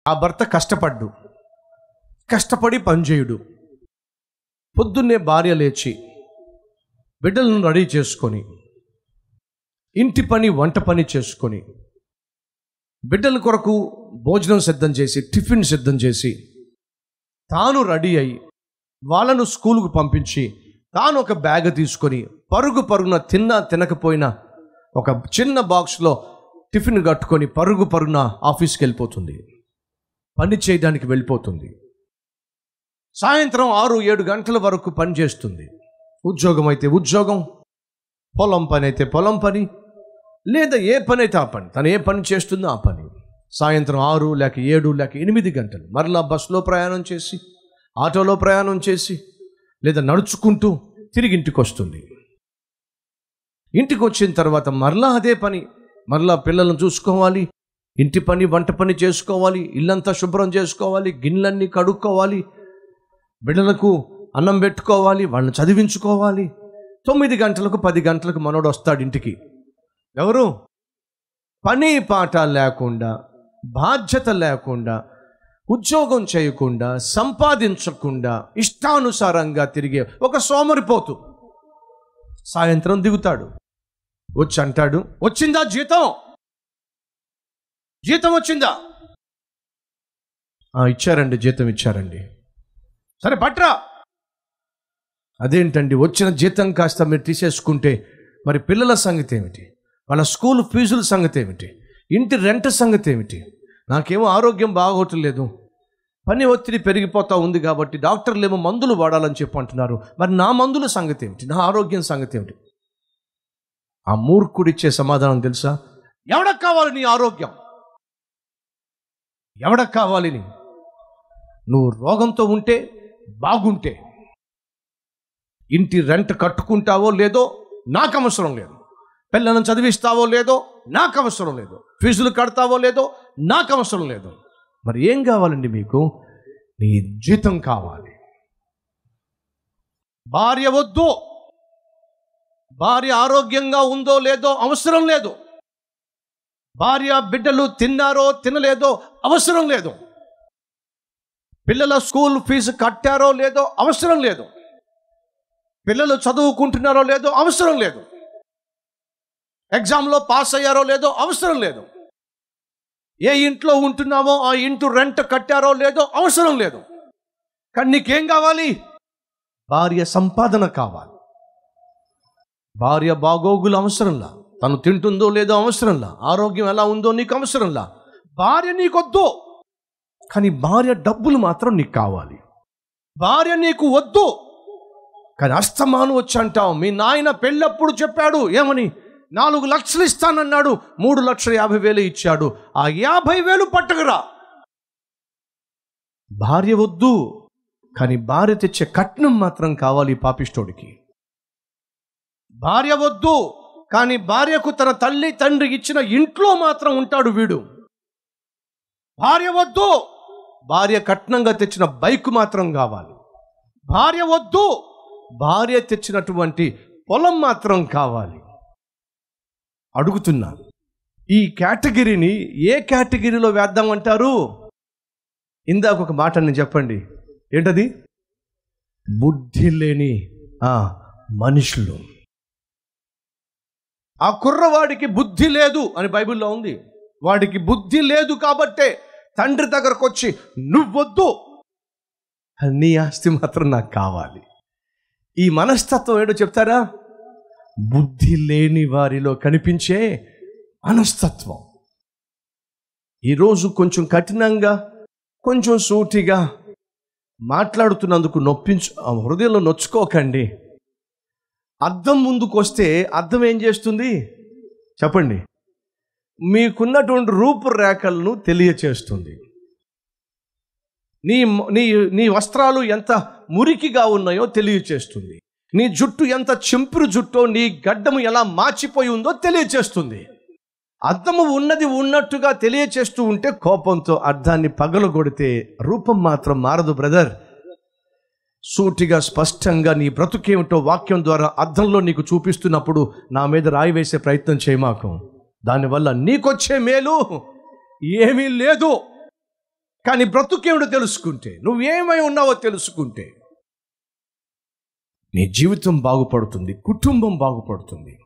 ఆ భర్త కష్టపడ్డు కష్టపడి పనిచేయుడు పొద్దున్నే భార్య లేచి బిడ్డలను రెడీ చేసుకొని ఇంటి పని వంట పని చేసుకొని బిడ్డల కొరకు భోజనం సిద్ధం చేసి టిఫిన్ సిద్ధం చేసి తాను రెడీ అయి వాళ్ళను స్కూలుకు పంపించి తాను ఒక బ్యాగ్ తీసుకొని పరుగు పరుగున తిన్నా తినకపోయినా ఒక చిన్న బాక్స్లో టిఫిన్ కట్టుకొని పరుగు పరుగున ఆఫీస్కి వెళ్ళిపోతుంది పని చేయడానికి వెళ్ళిపోతుంది సాయంత్రం ఆరు ఏడు గంటల వరకు పని చేస్తుంది ఉద్యోగం అయితే ఉద్యోగం పొలం పని అయితే పొలం పని లేదా ఏ పని అయితే ఆ పని తను ఏ పని చేస్తుందో ఆ పని సాయంత్రం ఆరు లేక ఏడు లేక ఎనిమిది గంటలు మరలా బస్సులో ప్రయాణం చేసి ఆటోలో ప్రయాణం చేసి లేదా నడుచుకుంటూ తిరిగి ఇంటికి వస్తుంది ఇంటికి వచ్చిన తర్వాత మరలా అదే పని మరలా పిల్లలను చూసుకోవాలి ఇంటి పని వంట పని చేసుకోవాలి ఇల్లంతా శుభ్రం చేసుకోవాలి గిన్నెలన్నీ కడుక్కోవాలి బిడ్డలకు అన్నం పెట్టుకోవాలి వాళ్ళని చదివించుకోవాలి తొమ్మిది గంటలకు పది గంటలకు మనోడు వస్తాడు ఇంటికి ఎవరు పని పాట లేకుండా బాధ్యత లేకుండా ఉద్యోగం చేయకుండా సంపాదించకుండా ఇష్టానుసారంగా తిరిగే ఒక సోమరిపోతు సాయంత్రం దిగుతాడు వచ్చి అంటాడు వచ్చిందా జీతం జీతం వచ్చిందా "ఆ, ఇచ్చారండి జీతం ఇచ్చారండి సరే పట్రా అదేంటండి వచ్చిన జీతం కాస్త మీరు తీసేసుకుంటే మరి పిల్లల సంగతి ఏమిటి వాళ్ళ స్కూల్ ఫీజుల సంగతి ఏమిటి ఇంటి రెంట్ సంగతి ఏమిటి నాకేమో ఆరోగ్యం బాగోట్లేదు పని ఒత్తిడి పెరిగిపోతా ఉంది కాబట్టి డాక్టర్లు ఏమో మందులు వాడాలని చెప్పి అంటున్నారు మరి నా మందుల సంగతి ఏమిటి నా ఆరోగ్యం సంగతి ఏమిటి ఆ మూర్ఖుడిచ్చే సమాధానం తెలుసా ఎవడకు కావాలి నీ ఆరోగ్యం ఎవడకు కావాలి నీ నువ్వు రోగంతో ఉంటే బాగుంటే ఇంటి రెంట్ కట్టుకుంటావో లేదో నాకు అవసరం లేదు పిల్లలను చదివిస్తావో లేదో నాకు అవసరం లేదు ఫీజులు కడతావో లేదో నాకు అవసరం లేదు మరి ఏం కావాలండి మీకు నీ జీతం కావాలి భార్య వద్దు భార్య ఆరోగ్యంగా ఉందో లేదో అవసరం లేదు భార్య బిడ్డలు తిన్నారో తినలేదో అవసరం లేదు పిల్లల స్కూల్ ఫీజు కట్టారో లేదో అవసరం లేదు పిల్లలు చదువుకుంటున్నారో లేదో అవసరం లేదు ఎగ్జామ్లో పాస్ అయ్యారో లేదో అవసరం లేదు ఏ ఇంట్లో ఉంటున్నామో ఆ ఇంటి రెంట్ కట్టారో లేదో అవసరం లేదు కానీ నీకేం కావాలి భార్య సంపాదన కావాలి భార్య బాగోగులు అవసరంలా తను తింటుందో లేదో అవసరంలా ఆరోగ్యం ఎలా ఉందో నీకు అవసరంలా భార్య నీకొద్దు కానీ భార్య డబ్బులు మాత్రం నీకు కావాలి భార్య నీకు వద్దు కానీ అస్తమాను వచ్చి అంటావు మీ నాయన పెళ్ళప్పుడు చెప్పాడు ఏమని నాలుగు లక్షలు ఇస్తానన్నాడు మూడు లక్షల యాభై వేలు ఇచ్చాడు ఆ యాభై వేలు పట్టుకురా భార్య వద్దు కానీ భార్య తెచ్చే కట్నం మాత్రం కావాలి ఈ పాపిష్టోడికి భార్య వద్దు కానీ భార్యకు తన తల్లి తండ్రి ఇచ్చిన ఇంట్లో మాత్రం ఉంటాడు వీడు భార్య వద్దు భార్య కట్నంగా తెచ్చిన బైక్ మాత్రం కావాలి భార్య వద్దు భార్య తెచ్చినటువంటి పొలం మాత్రం కావాలి అడుగుతున్నా ఈ కేటగిరీని ఏ కేటగిరీలో వేద్దామంటారు ఇందాక ఒక మాట నేను చెప్పండి ఏంటది బుద్ధి లేని ఆ, మనుషులు ఆ కుర్రవాడికి బుద్ధి లేదు అని బైబిల్లో ఉంది వాడికి బుద్ధి లేదు కాబట్టే తండ్రి దగ్గరకు వచ్చి నువ్వొద్దు నీ ఆస్తి మాత్రం నాకు కావాలి ఈ మనస్తత్వం ఏంటో చెప్తారా బుద్ధి లేని వారిలో కనిపించే మనస్తత్వం ఈరోజు కొంచెం కఠినంగా కొంచెం సూటిగా మాట్లాడుతున్నందుకు నొప్పించు ఆ హృదయంలో నొచ్చుకోకండి అద్దం ముందుకు వస్తే అద్దం ఏం చేస్తుంది చెప్పండి మీకున్నటువంటి రూపురేఖలను తెలియచేస్తుంది నీ నీ నీ వస్త్రాలు ఎంత మురికిగా ఉన్నాయో తెలియచేస్తుంది నీ జుట్టు ఎంత చింపురు జుట్టో నీ గడ్డము ఎలా మాచిపోయి ఉందో తెలియచేస్తుంది అద్దము ఉన్నది ఉన్నట్టుగా తెలియచేస్తూ ఉంటే కోపంతో అర్థాన్ని పగలగొడితే రూపం మాత్రం మారదు బ్రదర్ సూటిగా స్పష్టంగా నీ బ్రతుకేమిటో వాక్యం ద్వారా అర్థంలో నీకు చూపిస్తున్నప్పుడు నా మీద రాయి వేసే ప్రయత్నం చేయమాకం దానివల్ల నీకొచ్చే మేలు ఏమీ లేదు కానీ బ్రతుకేమిడో తెలుసుకుంటే నువ్వేమై ఉన్నావో తెలుసుకుంటే నీ జీవితం బాగుపడుతుంది కుటుంబం బాగుపడుతుంది